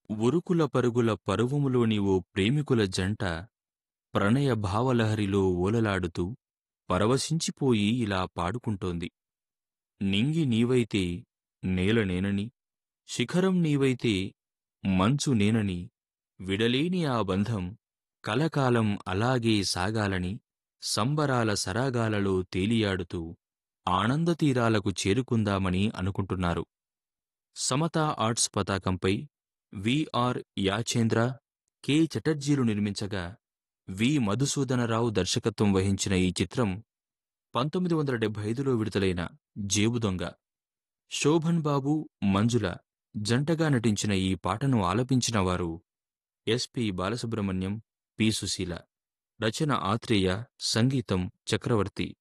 ఉరుకుల పరుగుల పరువములోని ఓ ప్రేమికుల జంట ప్రణయ భావలహరిలో ఓలలాడుతూ పరవశించిపోయి ఇలా పాడుకుంటోంది నింగి నీవైతే నేల నేనని శిఖరం నీవైతే మంచు నేనని విడలేని ఆ బంధం కలకాలం అలాగే సాగాలని సంబరాల సరాగాలలో తేలియాడుతూ ఆనందతీరాలకు చేరుకుందామని అనుకుంటున్నారు సమతా ఆర్ట్స్ పతాకంపై విఆర్ యాచేంద్ర కె చటర్జీలు నిర్మించగా వి మధుసూదనరావు దర్శకత్వం వహించిన ఈ చిత్రం పంతొమ్మిది వందల డెబ్బై ఐదులో విడుదలైన జేబు దొంగ శోభన్ బాబు మంజుల జంటగా నటించిన ఈ పాటను ఆలపించిన వారు ఎస్పి బాలసుబ్రహ్మణ్యం పి సుశీల రచన ఆత్రేయ సంగీతం చక్రవర్తి